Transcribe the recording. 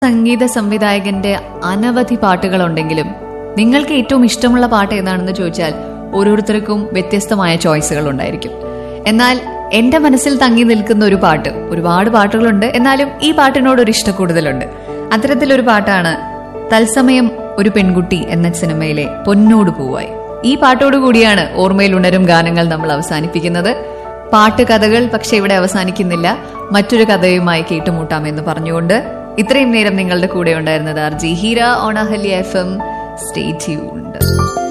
സംഗീത സംവിധായകന്റെ അനവധി പാട്ടുകളുണ്ടെങ്കിലും നിങ്ങൾക്ക് ഏറ്റവും ഇഷ്ടമുള്ള പാട്ട് ഏതാണെന്ന് ചോദിച്ചാൽ ഓരോരുത്തർക്കും വ്യത്യസ്തമായ ചോയ്സുകൾ ഉണ്ടായിരിക്കും എന്നാൽ എന്റെ മനസ്സിൽ തങ്ങി നിൽക്കുന്ന ഒരു പാട്ട് ഒരുപാട് പാട്ടുകളുണ്ട് എന്നാലും ഈ പാട്ടിനോട് ഒരു ഇഷ്ടം കൂടുതലുണ്ട് അത്തരത്തിലൊരു പാട്ടാണ് തത്സമയം ഒരു പെൺകുട്ടി എന്ന സിനിമയിലെ പൊന്നോട് പൂവായി ഈ പാട്ടോടു കൂടിയാണ് ഓർമ്മയിൽ ഉണരും ഗാനങ്ങൾ നമ്മൾ അവസാനിപ്പിക്കുന്നത് പാട്ട് കഥകൾ പക്ഷെ ഇവിടെ അവസാനിക്കുന്നില്ല മറ്റൊരു കഥയുമായി കേട്ടുമുട്ടാമെന്ന് പറഞ്ഞുകൊണ്ട് ഇത്രയും നേരം നിങ്ങളുടെ കൂടെ ഉണ്ടായിരുന്നത് ആർ ജി ഹീര ഓണഹല്യ എഫ് എം സ്റ്റേ ട്യൂൺഡ്